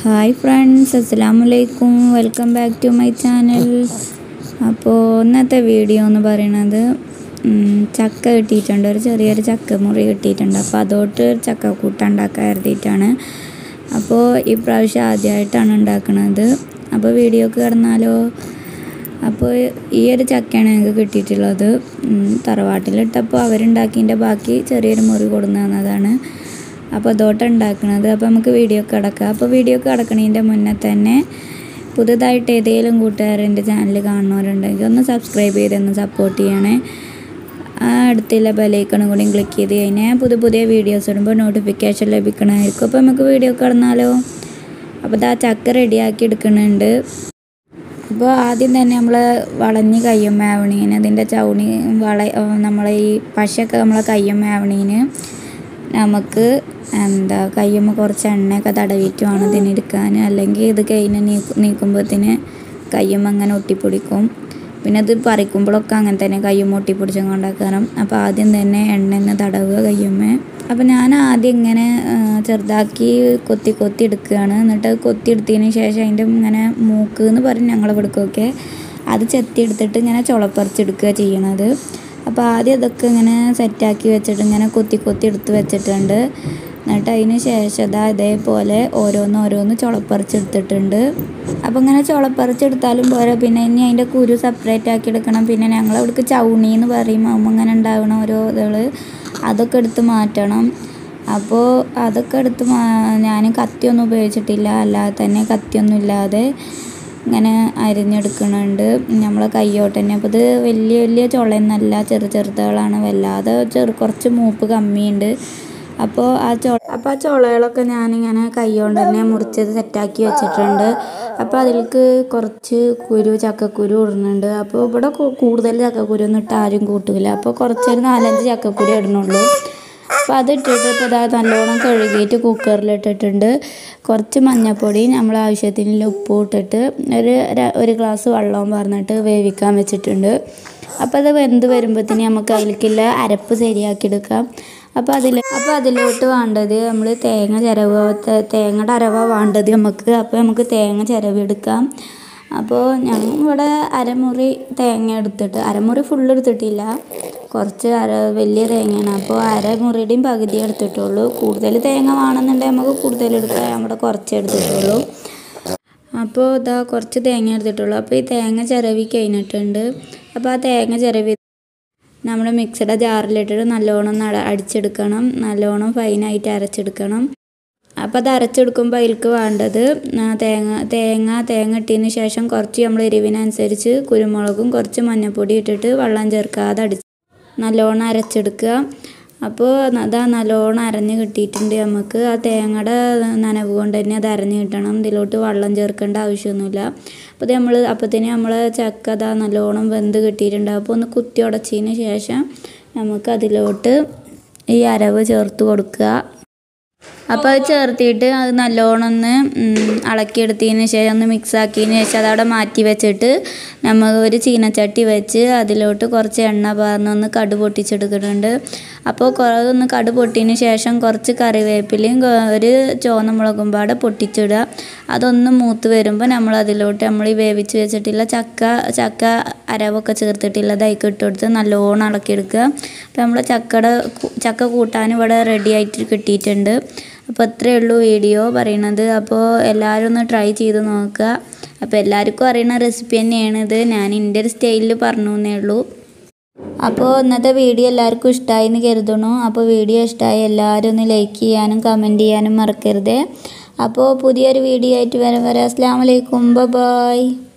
hi friends അസ്സലാമു അലൈക്കും welcome back to my channel അപ്പോൾ ഇന്നത്തെ വീഡിയോ എന്ന് പറയുന്നത് ഉം, ചക്ക കിട്ടിയിട്ടുണ്ട് ഒരു ചെറിയൊരു ചക്ക മുറി കിട്ടിയിട്ടുണ്ട് അപ്പോൾ അതോട്ട് ചക്ക കൂട്ടാൻ ഉണ്ടാക്കാൻ കരുതിയിട്ടാണ് അപ്പോൾ ഈ പ്രാവശ്യം ആദ്യമായിട്ടാണ് ഉണ്ടാക്കുന്നത് അപ്പോൾ വീഡിയോക്ക് കിടന്നാലോ അപ്പോൾ ഈ ഒരു ചക്കയാണ് ഞങ്ങൾക്ക് കിട്ടിയിട്ടുള്ളത് ഉം, തറവാട്ടിലിട്ടപ്പോൾ അവരുണ്ടാക്കിയതിൻ്റെ ബാക്കി ചെറിയൊരു മുറി കൊടുന്നു തന്നതാണ് അപ്പോൾ അതോട്ട് ഉണ്ടാക്കുന്നത് അപ്പോൾ നമുക്ക് വീഡിയോ കിടക്കാം അപ്പോൾ വീഡിയോ കിടക്കണതിൻ്റെ മുന്നേ തന്നെ പുതുതായിട്ട് ഏതെങ്കിലും കൂട്ടുകാരെൻ്റെ ചാനൽ കാണുന്നവരുണ്ടെങ്കിൽ ഒന്ന് സബ്സ്ക്രൈബ് ചെയ്തൊന്ന് സപ്പോർട്ട് ചെയ്യണേ ആ അടുത്തുള്ള ബെലൈക്കണും കൂടി ക്ലിക്ക് ചെയ്ത് കഴിഞ്ഞാൽ പുതിയ പുതിയ വീഡിയോസ് ഇടുമ്പോൾ നോട്ടിഫിക്കേഷൻ ലഭിക്കണമായിരിക്കും അപ്പോൾ നമുക്ക് വീഡിയോ കിടന്നാലോ അപ്പോൾ ഇതാ ചക്ക റെഡിയാക്കി എടുക്കുന്നുണ്ട് അപ്പോൾ ആദ്യം തന്നെ നമ്മൾ വളഞ്ഞ് കയ്യും മേവണീന് അതിൻ്റെ ചൗണി വള നമ്മളെ ഈ പശയൊക്കെ നമ്മളെ കയ്യും മേവണീന് നമുക്ക് എന്താ കയ്യുമ്മ കുറച്ച് എണ്ണയൊക്കെ തടവിയിട്ട് വേണം ഇതിന് എടുക്കാൻ അല്ലെങ്കിൽ ഇത് കഴിഞ്ഞ് നീക്ക് നീക്കുമ്പോഴത്തേന് കയ്യുമ്മ അങ്ങനെ ഒട്ടിപ്പിടിക്കും പിന്നെ ഇത് പറിക്കുമ്പോഴൊക്കെ അങ്ങനെ തന്നെ കയ്യുമ്മ ഒട്ടിപ്പിടിച്ചും കൊണ്ടാക്കണം അപ്പോൾ ആദ്യം തന്നെ എണ്ണ ഒന്ന് തടവുക കയ്യുമ്മ അപ്പോൾ ഞാൻ ആദ്യം ഇങ്ങനെ ആ, ചെറുതാക്കി കൊത്തി കൊത്തി എടുക്കുകയാണ് എന്നിട്ട് അത് കൊത്തി എടുത്തതിന് ശേഷം അതിൻ്റെ ഇങ്ങനെ മൂക്ക് എന്ന് പറയും ഞങ്ങളെ ഇവിടേക്കൊക്കെ അത് ചെത്തി എടുത്തിട്ട് ഇങ്ങനെ ചുളപ്പറിച്ചെടുക്കുക ചെയ്യണത് അപ്പോൾ ആദ്യം അതൊക്കെ ഇങ്ങനെ സെറ്റാക്കി വെച്ചിട്ട് ഇങ്ങനെ കൊത്തി കൊത്തി എടുത്ത് വെച്ചിട്ടുണ്ട് എന്നിട്ട് അതിന് ശേഷം ഇതാ ഇതേപോലെ ഓരോന്ന് ഓരോന്ന് ചുളപ്പറിച്ചെടുത്തിട്ടുണ്ട് അപ്പോൾ ഇങ്ങനെ ചുളപ്പറിച്ചെടുത്താലും പോരാ പിന്നെ ഇനി അതിൻ്റെ കുരു സെപ്പറേറ്റ് ആക്കി എടുക്കണം പിന്നെ ഞങ്ങൾ അവിടേക്ക് ചൗണി എന്ന് പറയും അമ്മ ഇങ്ങനെ ഉണ്ടാവണ ഓരോ ഇതുകൾ അതൊക്കെ എടുത്ത് മാറ്റണം അപ്പോൾ അതൊക്കെ എടുത്ത് മാ ഞാൻ കത്തിയൊന്നും ഉപയോഗിച്ചിട്ടില്ല അല്ലാതെ തന്നെ കത്തിയൊന്നും ഇല്ലാതെ ഇങ്ങനെ അരിഞ്ഞെടുക്കണുണ്ട് നമ്മളെ കയ്യോട്ട് തന്നെ അപ്പോൾ ഇത് വലിയ വലിയ ചുളയൊന്നല്ല ചെറു ചെറുതുകളാണ് വല്ലാതെ ചെറു കുറച്ച് മൂപ്പ് കമ്മിയുണ്ട് അപ്പോൾ ആ ചുള അപ്പോൾ ആ ചുളകളൊക്കെ ഞാനിങ്ങനെ കൈകൊണ്ട് തന്നെ മുറിച്ചത് സെറ്റാക്കി വെച്ചിട്ടുണ്ട് അപ്പോൾ അതിലേക്ക് കുറച്ച് കുരു ചക്കക്കുരു ഇടുന്നുണ്ട് അപ്പോൾ ഇവിടെ കു- കൂടുതൽ ചക്കക്കുരു ഒന്നും ഇട്ട് ആരും കൂട്ടില്ല അപ്പോൾ കുറച്ചൊരു നാലഞ്ച് ചക്കക്കുരു ഇടണുള്ളൂ അപ്പോൾ അത് ഇട്ടിട്ട് ഇപ്പോൾ ഇതാ നല്ലോണം കഴുകിയിട്ട് കുക്കറിലിട്ടിട്ടുണ്ട് കുറച്ച് മഞ്ഞൾപ്പൊടി നമ്മൾ ആവശ്യത്തിനുള്ള ഉപ്പും ഇട്ടിട്ട് ഒരു ര- ഒരു ഗ്ലാസ് വെള്ളവും പറഞ്ഞിട്ട് വേവിക്കാൻ വെച്ചിട്ടുണ്ട് അപ്പോൾ അത് വെന്ത് വരുമ്പോഴത്തേന് നമുക്ക് അതിലേക്കുള്ള അരപ്പ് ശരിയാക്കി എടുക്കാം അപ്പോൾ അതിൽ അപ്പോൾ അതിലോട്ട് വേണ്ടത് നമ്മൾ തേങ്ങ ചിരവ് തേ- തേങ്ങയുടെ അരവ വേണ്ടത് നമുക്ക് അപ്പോൾ നമുക്ക് തേങ്ങ ചിരവെടുക്കാം അപ്പോൾ ഞങ്ങൾ ഇവിടെ അരമുറി തേങ്ങ എടുത്തിട്ട് അരമുറി ഫുള്ള് എടുത്തിട്ടില്ല കുറച്ച് അര വലിയ തേങ്ങയാണ് അപ്പോൾ അരമുറിയുടെയും പകുതി എടുത്തിട്ടുള്ളൂ കൂടുതൽ തേങ്ങ വേണമെന്നുണ്ടെങ്കിൽ നമുക്ക് കൂടുതൽ എടുക്കാം നമ്മുടെ കുറച്ച് എടുത്തിട്ടുള്ളൂ അപ്പോൾ ഇതാ കുറച്ച് തേങ്ങ എടുത്തിട്ടുള്ളൂ അപ്പോൾ ഈ തേങ്ങ ചിരവി കഴിഞ്ഞിട്ടുണ്ട് അപ്പോൾ ആ തേങ്ങ ചിരവി നമ്മൾ മിക്സിയുടെ ജാറിലിട്ടിട്ട് നല്ലോണം ഒന്ന് അട- അടിച്ചെടുക്കണം നല്ലോണം ഫൈനായിട്ട് അരച്ചെടുക്കണം അപ്പോൾ അത് അരച്ചെടുക്കുമ്പോൾ അതിലേക്ക് വേണ്ടത് ആ, തേങ്ങ തേങ്ങ തേങ്ങ ഇട്ടതിന് ശേഷം കുറച്ച് നമ്മൾ എരിവിനനുസരിച്ച് കുരുമുളകും കുറച്ച് മഞ്ഞൾപ്പൊടി ഇട്ടിട്ട് വെള്ളം ചേർക്കാതെ അടിച്ച് നല്ലോണം അരച്ചെടുക്കുക അപ്പോൾ അതാ നല്ലോണം അരഞ്ഞ് കിട്ടിയിട്ടുണ്ട് നമുക്ക് ആ തേങ്ങയുടെ നനവ് കൊണ്ട് തന്നെ അത് അരഞ്ഞ് കിട്ടണം ഇതിലോട്ട് വെള്ളം ചേർക്കേണ്ട ആവശ്യമൊന്നുമില്ല അപ്പോൾ ഇത് നമ്മൾ അപ്പത്തിന് നമ്മൾ ചക്ക അതാ നല്ലോണം വെന്ത് കിട്ടിയിട്ടുണ്ട് അപ്പോൾ ഒന്ന് കുത്തി ഉടച്ചതിന് ശേഷം നമുക്ക് അതിലോട്ട് ഈ അരവ് ചേർത്ത് കൊടുക്കുക അപ്പോൾ അത് ചേർത്തിട്ട് അത് നല്ലോണം ഒന്ന് ഉം, ഇളക്കിയെടുത്തതിന് ശേഷം ഒന്ന് മിക്സ് ആക്കിയതിന് ശേഷം അതവിടെ മാറ്റി വെച്ചിട്ട് നമ്മൾ ഒരു ചീനച്ചട്ടി വെച്ച് അതിലോട്ട് കുറച്ച് എണ്ണ പാർന്നൊന്ന് കടു പൊട്ടിച്ചെടുക്കുന്നുണ്ട് അപ്പോൾ കുറേ ഒന്ന് കടു പൊട്ടിയതിന് ശേഷം കുറച്ച് കറിവേപ്പിലയും കൊ- ഒരു ചുവന്ന മുളകും പാടെ പൊട്ടിച്ചിടുക അതൊന്ന് മൂത്ത് വരുമ്പോൾ നമ്മൾ അതിലോട്ട് നമ്മൾ ഈ വേവിച്ച് വെച്ചിട്ടുള്ള ചക്ക ചക്ക അരവൊക്കെ ചേർത്തിട്ടുള്ളത് അതിലേക്ക് ഇട്ട് കൊടുത്ത് നല്ലോണം ഇളക്കിയെടുക്കുക അപ്പോൾ നമ്മൾ ചക്കയുടെ കു- ചക്ക കൂട്ടാൻ ഇവിടെ റെഡി ആയിട്ട് കിട്ടിയിട്ടുണ്ട് അപ്പോൾ ഇത്രയേ ഉള്ളൂ വീഡിയോ പറയണത് അപ്പോൾ എല്ലാവരും ഒന്ന് ട്രൈ ചെയ്ത് നോക്കുക അപ്പോൾ എല്ലാവർക്കും അറിയുന്ന റെസിപ്പി തന്നെയാണ് ഇത് ഞാൻ എൻ്റെ ഒരു സ്റ്റൈലിൽ പറഞ്ഞു എന്നേ ഉള്ളൂ അപ്പോൾ ഇന്നത്തെ വീഡിയോ എല്ലാവർക്കും ഇഷ്ടമായി എന്ന് കരുതണു അപ്പോൾ വീഡിയോ ഇഷ്ടമായി എല്ലാവരും ഒന്ന് ലൈക്ക് ചെയ്യാനും കമൻറ്റ് ചെയ്യാനും മറക്കരുത് അപ്പോൾ പുതിയൊരു വീഡിയോ ആയിട്ട് വരാം വരാം അസ്സാം വലൈക്കും ബൈ